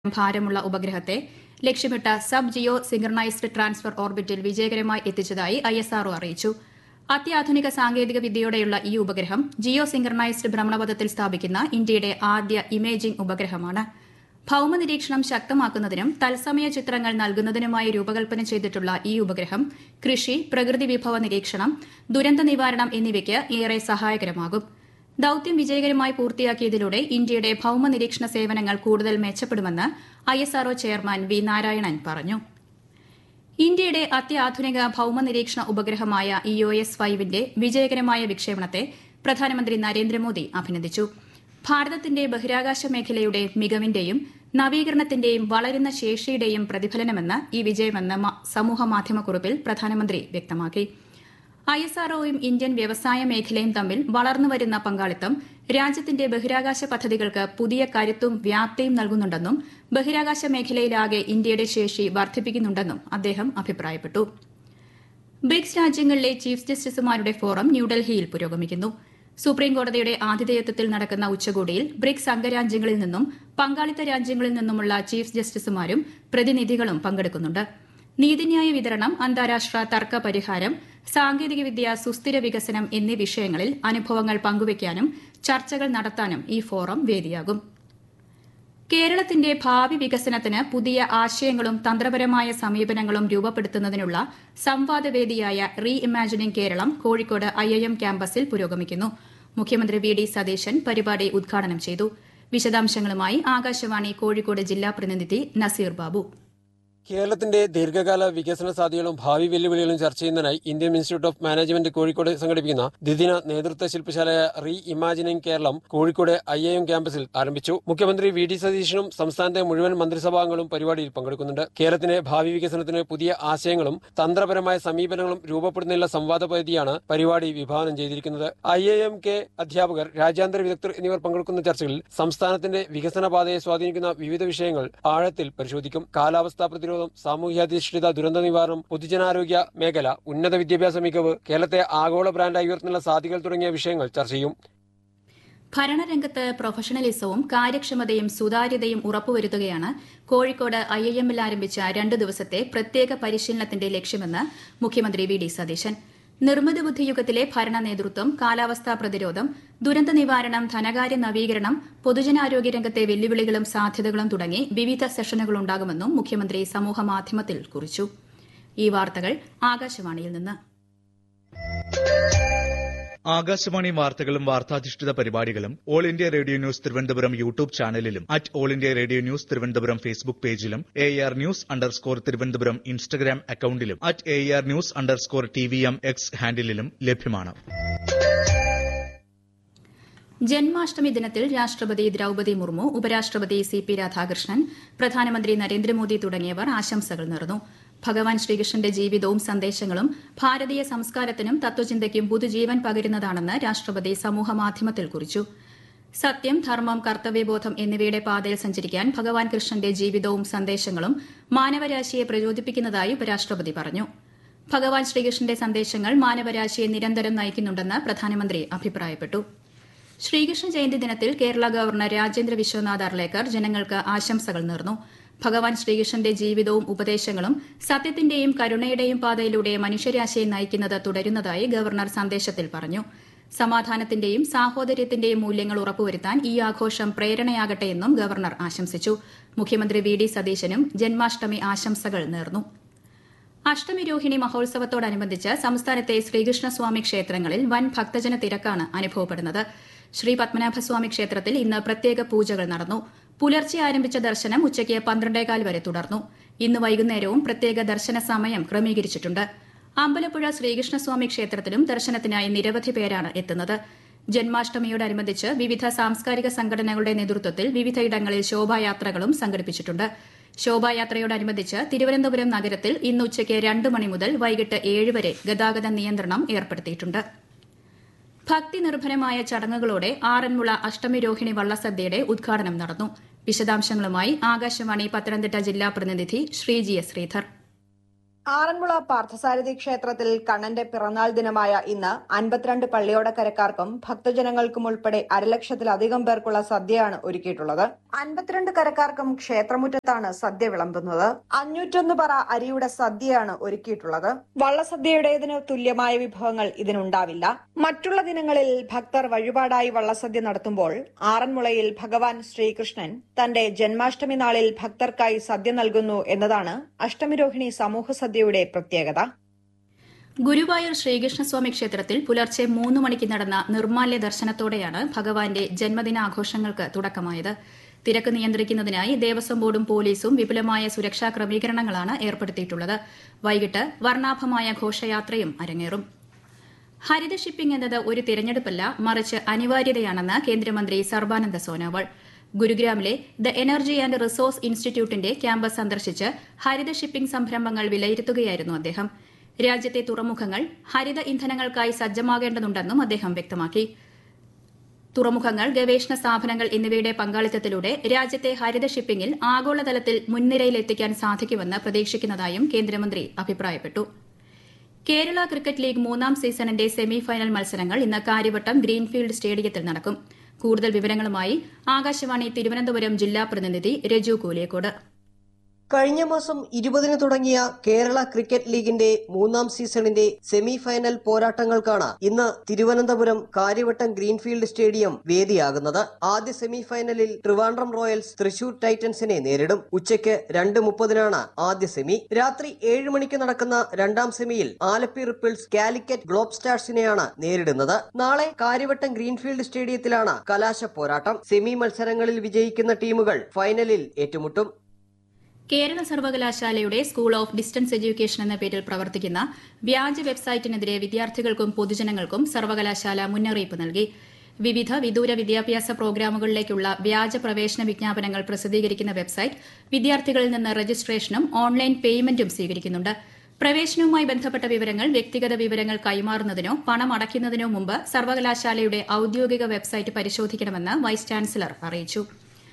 ഭാരമുള്ള ഉപഗ്രഹത്തെ ലക്ഷ്യമിട്ട സബ് ജിയോ സിംഗ്രനൈസ്ഡ് ട്രാൻസ്ഫർ ഓർബിറ്റിൽ വിജയകരമായി എത്തിച്ചതായി ഐഎസ്ആർഒ അറിയിച്ചു അത്യാധുനിക സാങ്കേതിക വിദ്യയോടെയുള്ള ഈ ഉപഗ്രഹം ജിയോ സിംഗ്രനൈസ്ഡ് ഭ്രമണപഥത്തിൽ സ്ഥാപിക്കുന്ന ഇന്ത്യയുടെ ആദ്യ ഇമേജിംഗ് ഉപഗ്രഹമാണ് ഭൌമ നിരീക്ഷണം ശക്തമാക്കുന്നതിനും തത്സമയ ചിത്രങ്ങൾ നൽകുന്നതിനുമായി രൂപകൽപ്പന ചെയ്തിട്ടുള്ള ഈ ഉപഗ്രഹം കൃഷി പ്രകൃതി വിഭവ നിരീക്ഷണം ദുരന്ത നിവാരണം എന്നിവയ്ക്ക് ഏറെ സഹായകരമാകും ദൌത്യം വിജയകരമായി പൂർത്തിയാക്കിയതിലൂടെ ഇന്ത്യയുടെ ഭൌമ നിരീക്ഷണ സേവനങ്ങൾ കൂടുതൽ മെച്ചപ്പെടുമെന്ന് ഐഎസ്ആർഒ ചെയർമാൻ വി നാരായണൻ പറഞ്ഞു ഇന്ത്യയുടെ അത്യാധുനിക ഭൌമ നിരീക്ഷണ ഉപഗ്രഹമായ ഇഒ എസ് ഫൈവിന്റെ വിജയകരമായ വിക്ഷേപണത്തെ പ്രധാനമന്ത്രി നരേന്ദ്രമോദി അഭിനന്ദിച്ചു ഭാരതത്തിന്റെ ബഹിരാകാശ മേഖലയുടെ മികവിന്റെയും നവീകരണത്തിന്റെയും വളരുന്ന ശേഷിയുടെയും പ്രതിഫലനമെന്ന് ഈ വിജയമെന്ന് സമൂഹമാധ്യമക്കുറിപ്പിൽ പ്രധാനമന്ത്രി വ്യക്തമാക്കി ഐഎസ്ആർഒയും ഇന്ത്യൻ വ്യവസായ മേഖലയും തമ്മിൽ വളർന്നുവരുന്ന പങ്കാളിത്തം രാജ്യത്തിന്റെ ബഹിരാകാശ പദ്ധതികൾക്ക് പുതിയ കരുത്തും വ്യാപ്തിയും നൽകുന്നുണ്ടെന്നും ബഹിരാകാശ മേഖലയിലാകെ ഇന്ത്യയുടെ ശേഷി വർദ്ധിപ്പിക്കുന്നുണ്ടെന്നും അദ്ദേഹം അഭിപ്രായപ്പെട്ടു ബ്രിക്സ് രാജ്യങ്ങളിലെ ചീഫ് ജസ്റ്റിസുമാരുടെ ഫോറം ന്യൂഡൽഹിയിൽ പുരോഗമിക്കുന്നു സുപ്രീംകോടതിയുടെ ആതിഥേയത്വത്തിൽ നടക്കുന്ന ഉച്ചകോടിയിൽ ബ്രിക്സ് അംഗരാജ്യങ്ങളിൽ നിന്നും പങ്കാളിത്ത രാജ്യങ്ങളിൽ നിന്നുമുള്ള ചീഫ് ജസ്റ്റിസുമാരും പ്രതിനിധികളും പങ്കെടുക്കുന്നുണ്ട് നീതിന്യായ വിതരണം അന്താരാഷ്ട്ര തർക്ക പരിഹാരം സാങ്കേതികവിദ്യ സുസ്ഥിര വികസനം എന്നീ വിഷയങ്ങളിൽ അനുഭവങ്ങൾ പങ്കുവയ്ക്കാനും ചർച്ചകൾ നടത്താനും ഈ ഫോറം വേദിയാകും കേരളത്തിന്റെ ഭാവി വികസനത്തിന് പുതിയ ആശയങ്ങളും തന്ത്രപരമായ സമീപനങ്ങളും രൂപപ്പെടുത്തുന്നതിനുള്ള സംവാദവേദിയായ reimagining Keralam Kozhikode IIM ക്യാമ്പസിൽ പുരോഗമിക്കുന്നു മുഖ്യമന്ത്രി വി ഡി സതീശൻ പരിപാടി ഉദ്ഘാടനം ചെയ്തു വിശദാംശങ്ങളുമായി ആകാശവാണി കോഴിക്കോട് ജില്ലാ പ്രതിനിധി നസീർ ബാബു കേരളത്തിന്റെ ദീർഘകാല വികസന സാധ്യതകളും ഭാവി വെല്ലുവിളികളും ചർച്ച ചെയ്യുന്നതിനായി Indian institute of management Kozhikode സംഘടിപ്പിക്കുന്ന ദ്വിദിന നേതൃത്വ ശില്പശാലയായ reimagining Keralam Kozhikode I I M ക്യാമ്പസിൽ ആരംഭിച്ചു മുഖ്യമന്ത്രി വി ഡി സതീശനും സംസ്ഥാനത്തെ മുഴുവൻ മന്ത്രിസഭാംഗങ്ങളും പരിപാടിയിൽ പങ്കെടുക്കുന്നുണ്ട് കേരളത്തിന്റെ ഭാവി വികസനത്തിന് പുതിയ ആശയങ്ങളും തന്ത്രപരമായ സമീപനങ്ങളും രൂപപ്പെടുന്നതിനുള്ള സംവാദ പദ്ധതിയാണ് പരിപാടി വിഭാവനം ചെയ്തിരിക്കുന്നത് ഐ ഐ എം കെ അധ്യാപകർ രാജ്യാന്തര വിദഗ്ധർ എന്നിവർ പങ്കെടുക്കുന്ന ചർച്ചകളിൽ സംസ്ഥാനത്തിന്റെ വികസന പാതയെ സ്വാധീനിക്കുന്ന വിവിധ വിഷയങ്ങൾ ആഴത്തിൽ പരിശോധിക്കും കാലാവസ്ഥാ പ്രതിരോധം സാമൂഹ്യാധിഷ്ഠിത ദുരന്ത നിവാരണം പൊതുജനാരോഗ്യ മേഖല ഉന്നത വിദ്യാഭ്യാസ മികവ് കേരളത്തെ ആഗോള ബ്രാൻഡായി ഉയർത്തുന്ന സാധ്യതകൾ തുടങ്ങിയ വിഷയങ്ങൾ ചർച്ച ചെയ്യും ഭരണരംഗത്ത് പ്രൊഫഷണലിസവും കാര്യക്ഷമതയും സുതാര്യതയും ഉറപ്പുവരുത്തുകയാണ് കോഴിക്കോട് ഐ ഐ എമ്മിൽ ആരംഭിച്ച രണ്ട് ദിവസത്തെ പ്രത്യേക പരിശീലനത്തിന്റെ ലക്ഷ്യമെന്ന് മുഖ്യമന്ത്രി വി ഡി സതീശൻ നിർമ്മിത ബുദ്ധിയുഗത്തിലെ ഭരണ നേതൃത്വം കാലാവസ്ഥാ പ്രതിരോധം ദുരന്ത നിവാരണം ധനകാര്യ നവീകരണം പൊതുജനാരോഗ്യ രംഗത്തെ വെല്ലുവിളികളും സാധ്യതകളും തുടങ്ങി വിവിധ സെഷനുകളുണ്ടാകുമെന്നും മുഖ്യമന്ത്രി സമൂഹമാധ്യമത്തിൽ കുറിച്ചു ഈ വാർത്തകൾ ആകാശവാണിയിൽ നിന്ന് ആകാശവാണി വാർത്തകളും വാർത്താധിഷ്ഠിത പരിപാടികളും all India radio news Thiruvananthapuram YouTube ചാനലിലും at all India radio news Thiruvananthapuram Facebook പേജിലും A R news underscore Thiruvananthapuram Instagram അക്കൌണ്ടിലും at A R news underscore T V M X ഹാൻഡിലും ലഭ്യമാണ് ജന്മാഷ്ടമി ദിനത്തിൽ രാഷ്ട്രപതി ദ്രൌപതി മുർമു ഉപരാഷ്ട്രപതി സി പി രാധാകൃഷ്ണൻ പ്രധാനമന്ത്രി നരേന്ദ്രമോദി തുടങ്ങിയവർ ആശംസകൾ നേർന്നു ഭഗവാൻ ശ്രീകൃഷ്ണന്റെ ജീവിതവും സന്ദേശങ്ങളും ഭാരതീയ സംസ്കാരത്തിനും തത്വചിന്തയ്ക്കും പുതുജീവൻ പകരുന്നതാണെന്ന് രാഷ്ട്രപതി സമൂഹമാധ്യമത്തിൽ കുറിച്ചു സത്യം ധർമ്മം കർത്തവ്യബോധം എന്നിവയുടെ പാതയിൽ സഞ്ചരിക്കാൻ ഭഗവാൻ കൃഷ്ണന്റെ ജീവിതവും സന്ദേശങ്ങളും മാനവരാശിയെ പ്രചോദിപ്പിക്കുന്നതായി ഉപരാഷ്ട്രപതി പറഞ്ഞു ഭഗവാൻ ശ്രീകൃഷ്ണന്റെ സന്ദേശങ്ങൾ മാനവരാശിയെ നിരന്തരം നയിക്കുന്നുണ്ടെന്ന് പ്രധാനമന്ത്രി അഭിപ്രായപ്പെട്ടു ശ്രീകൃഷ്ണ ജയന്തി ദിനത്തിൽ കേരള ഗവർണർ രാജേന്ദ്ര വിശ്വനാഥ് അർലേക്കർ ജനങ്ങൾക്ക് ആശംസകൾ നേർന്നു ഭഗവാൻ ശ്രീകൃഷ്ണന്റെ ജീവിതവും ഉപദേശങ്ങളും സത്യത്തിന്റെയും കരുണയുടെയും പാതയിലൂടെ മനുഷ്യരാശിയെ നയിക്കുന്നത് തുടരുന്നതായി ഗവർണർ സന്ദേശത്തിൽ പറഞ്ഞു സമാധാനത്തിന്റെയും സാഹോദര്യത്തിന്റെയും മൂല്യങ്ങൾ ഉറപ്പുവരുത്താൻ ഈ ആഘോഷം പ്രേരണയാകട്ടെയെന്നും ഗവർണർ ആശംസിച്ചു മുഖ്യമന്ത്രി വി ഡി സതീശനും ജന്മാഷ്ടമി ആശംസകൾ നേർന്നു അഷ്ടമി രോഹിണി മഹോത്സവത്തോടനുബന്ധിച്ച് സംസ്ഥാനത്തെ ശ്രീകൃഷ്ണസ്വാമി ക്ഷേത്രങ്ങളിൽ വൻ ഭക്തജന തിരക്കാണ് അനുഭവപ്പെടുന്നത് ശ്രീ പത്മനാഭസ്വാമി ക്ഷേത്രത്തിൽ ഇന്ന് പ്രത്യേക പൂജകൾ നടന്നു പുലർച്ചെ ആരംഭിച്ച ദർശനം ഉച്ചയ്ക്ക് പന്ത്രണ്ടേകാൽ വരെ തുടർന്നു ഇന്ന് വൈകുന്നേരവും പ്രത്യേക ദർശന സമയം ക്രമീകരിച്ചിട്ടുണ്ട് അമ്പലപ്പുഴ ശ്രീകൃഷ്ണസ്വാമി ക്ഷേത്രത്തിലും ദർശനത്തിനായി നിരവധി പേരാണ് എത്തുന്നത് ജന്മാഷ്ടമിയോടനുബന്ധിച്ച് വിവിധ സാംസ്കാരിക സംഘടനകളുടെ നേതൃത്വത്തിൽ വിവിധയിടങ്ങളിൽ ശോഭായാത്രകളും സംഘടിപ്പിച്ചിട്ടുണ്ട് ശോഭായാത്രയോടനുബന്ധിച്ച് തിരുവനന്തപുരം നഗരത്തിൽ ഇന്ന് ഉച്ചയ്ക്ക് രണ്ട് മണി മുതൽ വൈകിട്ട് ഏഴ് വരെ ഗതാഗത നിയന്ത്രണം ഏർപ്പെടുത്തിയിട്ടുണ്ട് ഭക്തി നിർഭരമായ ചടങ്ങുകളോടെ ആറന്മുള അഷ്ടമി രോഹിണി വള്ളസദ്യയുടെ ഉദ്ഘാടനം നടന്നു വിശദാംശങ്ങളുമായി ആകാശവാണി പത്തനംതിട്ട ജില്ലാ പ്രതിനിധി ശ്രീജി എസ് ശ്രീധർ ആറന്മുള പാർത്ഥസാരഥി ക്ഷേത്രത്തിൽ കണ്ണന്റെ പിറന്നാൾ ദിനമായ ഇന്ന് അൻപത്തിരണ്ട് പള്ളിയോടക്കരക്കാർക്കും ഭക്തജനങ്ങൾക്കും ഉൾപ്പെടെ അരലക്ഷത്തിലധികം പേർക്കുള്ള സദ്യയാണ് ഒരുക്കിയിട്ടുള്ളത് അൻപത്തിരണ്ട് കരക്കാർക്കും ക്ഷേത്രമുറ്റത്താണ് സദ്യ വിളമ്പുന്നത് അഞ്ഞൂറ്റൊന്ന് പറ അരിയുടെ സദ്യയാണ് ഒരുക്കിയിട്ടുള്ളത് വള്ളസദ്യയുടേതിന് തുല്യമായ വിഭവങ്ങൾ ഇതിനുണ്ടാവില്ല മറ്റുള്ള ദിനങ്ങളിൽ ഭക്തർ വഴിപാടായി വള്ളസദ്യ നടത്തുമ്പോൾ ആറന്മുളയിൽ ഭഗവാൻ ശ്രീകൃഷ്ണൻ തന്റെ ജന്മാഷ്ടമി നാളിൽ ഭക്തർക്കായി സദ്യ നൽകുന്നു എന്നതാണ് അഷ്ടമിരോഹിണി സമൂഹ സദ്യയുടെ പ്രത്യേകത ഗുരുവായൂർ ശ്രീകൃഷ്ണസ്വാമി ക്ഷേത്രത്തിൽ പുലർച്ചെ മൂന്ന് മണിക്ക് നടന്ന നിർമാല്യ ദർശനത്തോടെയാണ് ഭഗവാന്റെ ജന്മദിനാഘോഷങ്ങൾക്ക് തുടക്കമായത് തിരക്ക് നിയന്ത്രിക്കുന്നതിനായി ദേവസ്വം ബോർഡും പോലീസും വിപുലമായ സുരക്ഷാ ക്രമീകരണങ്ങളാണ് ഏർപ്പെടുത്തിയിട്ടുള്ളത് വൈകിട്ട് വർണ്ണാഭമായ ഘോഷയാത്രയും അരങ്ങേറും ഹരിത ഷിപ്പിംഗ് എന്നത് ഒരു തിരഞ്ഞെടുപ്പല്ല മറിച്ച് അനിവാര്യതയാണെന്ന് കേന്ദ്രമന്ത്രി സർബാനന്ദ സോനോവാൾ ഗുരുഗ്രാമിലെ ദ എനർജി ആൻഡ് റിസോഴ്സ് ഇൻസ്റ്റിറ്റ്യൂട്ടിന്റെ ക്യാമ്പസ് സന്ദർശിച്ച് ഹരിത ഷിപ്പിംഗ് സംരംഭങ്ങൾ വിലയിരുത്തുകയായിരുന്നു അദ്ദേഹം രാജ്യത്തെ തുറമുഖങ്ങൾ ഹരിത ഇന്ധനങ്ങൾക്കായി സജ്ജമാകേണ്ടതുണ്ടെന്നും അദ്ദേഹം വ്യക്തമാക്കി തുറമുഖങ്ങൾ ഗവേഷണ സ്ഥാപനങ്ങൾ എന്നിവയുടെ പങ്കാളിത്തത്തിലൂടെ രാജ്യത്തെ ഹരിത ഷിപ്പിംഗിൽ ആഗോളതലത്തിൽ മുൻനിരയിലെത്തിക്കാൻ സാധിക്കുമെന്ന് പ്രതീക്ഷിക്കുന്നതായും കേന്ദ്രമന്ത്രി അഭിപ്രായപ്പെട്ടു കേരള ക്രിക്കറ്റ് ലീഗ് മൂന്നാം സീസണിന്റെ സെമി ഫൈനൽ മത്സരങ്ങൾ ഇന്ന് കാര്യവട്ടം ഗ്രീൻഫീൽഡ് സ്റ്റേഡിയത്തിൽ നടക്കും കൂടുതൽ വിവരങ്ങളുമായി ആകാശവാണി തിരുവനന്തപുരം ജില്ലാ പ്രതിനിധി രജു കൂലിയക്കോട് കഴിഞ്ഞ മാസം ഇരുപതിന് തുടങ്ങിയ കേരള ക്രിക്കറ്റ് ലീഗിന്റെ മൂന്നാം സീസണിന്റെ സെമി ഫൈനൽ പോരാട്ടങ്ങൾക്കാണ് ഇന്ന് തിരുവനന്തപുരം കാര്യവട്ടം ഗ്രീൻഫീൽഡ് സ്റ്റേഡിയം വേദിയാകുന്നത് ആദ്യ സെമി ഫൈനലിൽ ട്രിവാൻഡ്രം റോയൽസ് തൃശൂർ ടൈറ്റൻസിനെ നേരിടും ഉച്ചയ്ക്ക് രണ്ട് മുപ്പതിനാണ് ആദ്യ സെമി രാത്രി ഏഴ് മണിക്ക് നടക്കുന്ന രണ്ടാം സെമിയിൽ ആലപ്പി റിപ്പിൾസ് കാലിക്കറ്റ് ഗ്ലോബ് സ്റ്റാർസിനെയാണ് നേരിടുന്നത് നാളെ കാര്യവട്ടം ഗ്രീൻഫീൽഡ് സ്റ്റേഡിയത്തിലാണ് കലാശ പോരാട്ടം സെമി മത്സരങ്ങളിൽ വിജയിക്കുന്ന ടീമുകൾ ഫൈനലിൽ ഏറ്റുമുട്ടും കേരള സർവകലാശാലയുടെ സ്കൂൾ ഓഫ് ഡിസ്റ്റൻസ് എഡ്യൂക്കേഷൻ എന്ന പേരിൽ പ്രവർത്തിക്കുന്ന വ്യാജ വെബ്സൈറ്റിനെതിരെ വിദ്യാർത്ഥികൾക്കും പൊതുജനങ്ങൾക്കും സർവകലാശാല മുന്നറിയിപ്പ് നൽകി വിവിധ വിദൂര വിദ്യാഭ്യാസ പ്രോഗ്രാമുകളിലേക്കുള്ള വ്യാജ പ്രവേശന വിജ്ഞാപനങ്ങൾ പ്രസിദ്ധീകരിക്കുന്ന വെബ്സൈറ്റ് വിദ്യാർത്ഥികളിൽ നിന്ന് രജിസ്ട്രേഷനും ഓൺലൈൻ പേയ്മെന്റും സ്വീകരിക്കുന്നുണ്ട് പ്രവേശനവുമായി ബന്ധപ്പെട്ട വിവരങ്ങൾ വ്യക്തിഗത വിവരങ്ങൾ കൈമാറുന്നതിനോ പണം അടയ്ക്കുന്നതിനോ മുമ്പ് സർവകലാശാലയുടെ ഔദ്യോഗിക വെബ്സൈറ്റ് പരിശോധിക്കണമെന്ന് വൈസ് ചാൻസലർ അറിയിച്ചു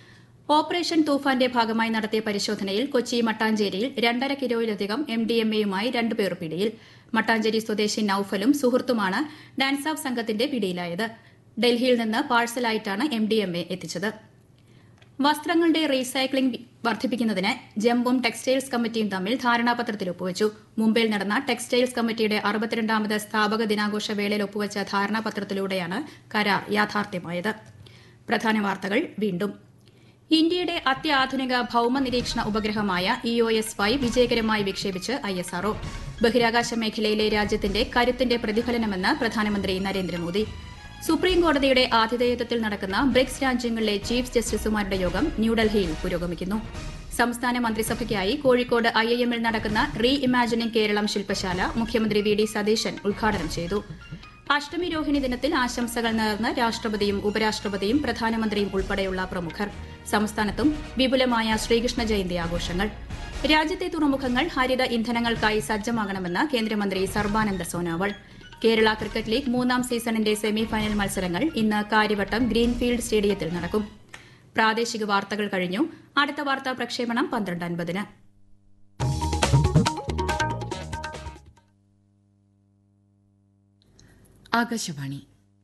ഓപ്പറേഷൻ തൂഫാന്റെ ഭാഗമായി നടത്തിയ പരിശോധനയിൽ കൊച്ചി മട്ടാഞ്ചേരിയിൽ രണ്ടര കിലോയിലധികം എം ഡി എം എയുമായി രണ്ടുപേർ പിടിയിൽ മട്ടാഞ്ചേരി സ്വദേശി നൌഫലും സുഹൃത്തുമാണ് ഡാൻസ് ഓഫ് സംഘത്തിന്റെ പിടിയിലായത് ഡൽഹിയിൽ നിന്ന് പാഴ്സലായിട്ടാണ് എം ഡി എം എ എത്തിച്ചത് വസ്ത്രങ്ങളുടെ റീസൈക്ലിംഗ് വർദ്ധിപ്പിക്കുന്നതിന് ജംബും ടെക്സ്റ്റൈൽസ് കമ്മിറ്റിയും തമ്മിൽ ധാരണാപത്രത്തിൽ ഒപ്പുവച്ചു മുംബൈയിൽ നടന്ന ടെക്സ്റ്റൈൽസ് കമ്മിറ്റിയുടെ അറുപത്തിരണ്ടാമത് സ്ഥാപക ദിനാഘോഷ വേളയിൽ ഒപ്പുവച്ച ധാരണാപത്രത്തിലൂടെയാണ് കരാർ യാഥാർത്ഥ്യമായത് പ്രധാന വാർത്തകൾ വീണ്ടും ഇന്ത്യയുടെ അത്യാധുനിക ഭൌമ നിരീക്ഷണ ഉപഗ്രഹമായ ഇ ഒ എസ് ഫൈവ് വിജയകരമായി വിക്ഷേപിച്ച് ഐ എസ് ആർഒ ബഹിരാകാശ മേഖലയിലെ രാജ്യത്തിന്റെ കരുത്തിന്റെ പ്രതിഫലനമെന്ന് പ്രധാനമന്ത്രി നരേന്ദ്രമോദി സുപ്രീം കോടതിയുടെ ആതിഥേയത്വത്തിൽ നടക്കുന്ന ബ്രിക്സ് രാജ്യങ്ങളിലെ ചീഫ് ജസ്റ്റിസുമാരുടെ യോഗം ന്യൂഡൽഹിയിൽ പുരോഗമിക്കുന്നു സംസ്ഥാന മന്ത്രിസഭയ്ക്കായി കോഴിക്കോട് ഐ ഐ എമ്മിൽ നടക്കുന്ന റീ ഇമാജിനിംഗ് കേരളം ശില്പശാല മുഖ്യമന്ത്രി വി ഡി സതീശൻ ഉദ്ഘാടനം ചെയ്തു അഷ്ടമി രോഹിണി ദിനത്തിൽ ആശംസകൾ നേർന്ന് രാഷ്ട്രപതിയും ഉപരാഷ്ട്രപതിയും പ്രധാനമന്ത്രിയും ഉൾപ്പെടെയുള്ള പ്രമുഖർ സംസ്ഥാനത്തും വിപുലമായ ശ്രീകൃഷ്ണ ജയന്തി ആഘോഷങ്ങൾ രാജ്യത്തെ തുറമുഖങ്ങൾ ഹരിത ഇന്ധനങ്ങൾക്കായി സജ്ജമാകണമെന്ന് കേന്ദ്രമന്ത്രി സർബാനന്ദ സോനോവാൾ കേരള ക്രിക്കറ്റ് ലീഗ് മൂന്നാം സീസണിന്റെ സെമി ഫൈനൽ മത്സരങ്ങൾ ഇന്ന് കാര്യവട്ടം ഗ്രീൻഫീൽഡ് സ്റ്റേഡിയത്തിൽ നടക്കും പ്രാദേശിക വാർത്തകൾ കഴിഞ്ഞു അടുത്ത വാർത്താ പ്രക്ഷേപണം പന്ത്രണ്ട് അൻപതിന് ആകാശവാണി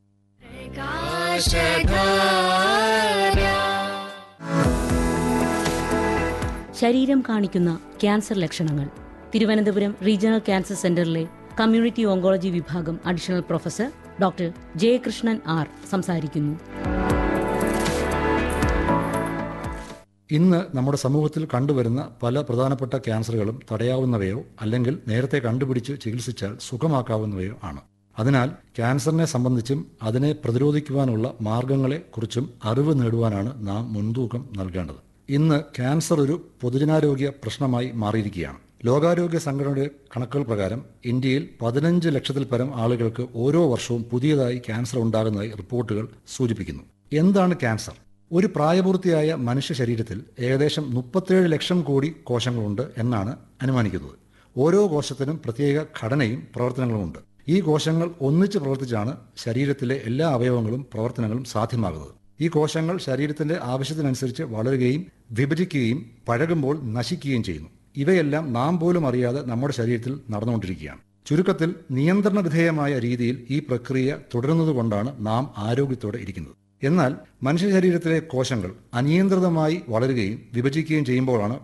ശരീരം കാണിക്കുന്ന ക്യാൻസർ ലക്ഷണങ്ങൾ തിരുവനന്തപുരം റീജിയണൽ ക്യാൻസർ സെന്ററിലെ കമ്മ്യൂണിറ്റി ഓങ്കോളജി വിഭാഗം additional professor doctor Jayakrishnan R സംസാരിക്കുന്നു ഇന്ന് നമ്മുടെ സമൂഹത്തിൽ കണ്ടുവരുന്ന പല പ്രധാനപ്പെട്ട ക്യാൻസറുകളും തടയാവുന്നവയോ അല്ലെങ്കിൽ നേരത്തെ കണ്ടുപിടിച്ച് ചികിത്സിച്ചാൽ സുഖമാക്കാവുന്നവയോ ആണ് അതിനാൽ ക്യാൻസറിനെ സംബന്ധിച്ചും അതിനെ പ്രതിരോധിക്കുവാനുള്ള മാർഗങ്ങളെ കുറിച്ചും അറിവ് നേടുവാനാണ് നാം മുൻതൂക്കം നൽകേണ്ടത് ഇന്ന് ക്യാൻസർ ഒരു പൊതുജനാരോഗ്യ പ്രശ്നമായി മാറിയിരിക്കുകയാണ് ലോകാരോഗ്യ സംഘടനയുടെ കണക്കുകൾ പ്രകാരം ഇന്ത്യയിൽ പതിനഞ്ച് ലക്ഷത്തിൽ പരം ആളുകൾക്ക് ഓരോ വർഷവും പുതിയതായി ക്യാൻസർ ഉണ്ടാകുന്നതായി റിപ്പോർട്ടുകൾ സൂചിപ്പിക്കുന്നു എന്താണ് ക്യാൻസർ ഒരു പ്രായപൂർത്തിയായ മനുഷ്യ ശരീരത്തിൽ ഏകദേശം മുപ്പത്തേഴ് ലക്ഷം കോടി കോശങ്ങളുണ്ട് എന്നാണ് അനുമാനിക്കുന്നത് ഓരോ കോശത്തിനും പ്രത്യേക ഘടനയും പ്രവർത്തനങ്ങളുമുണ്ട് ഈ കോശങ്ങൾ ഒന്നിച്ച് പ്രവർത്തിച്ചാണ് ശരീരത്തിലെ എല്ലാ അവയവങ്ങളും പ്രവർത്തനങ്ങളും സാധ്യമാകുന്നത് ഈ കോശങ്ങൾ ശരീരത്തിന്റെ ആവശ്യത്തിനനുസരിച്ച് വളരുകയും വിഭജിക്കുകയും പഴകുമ്പോൾ നശിക്കുകയും ചെയ്യുന്നു ഇവയെല്ലാം നാം പോലും അറിയാതെ നമ്മുടെ ശരീരത്തിൽ നടന്നുകൊണ്ടിരിക്കുകയാണ് ചുരുക്കത്തിൽ നിയന്ത്രണ വിധേയമായ രീതിയിൽ ഈ പ്രക്രിയ തുടരുന്നതുകൊണ്ടാണ് നാം ആരോഗ്യത്തോടെ ഇരിക്കുന്നത് എന്നാൽ മനുഷ്യ ശരീരത്തിലെ കോശങ്ങൾ അനിയന്ത്രിതമായി വളരുകയും വിഭജിക്കുകയും ചെയ്യുമ്പോഴാണ്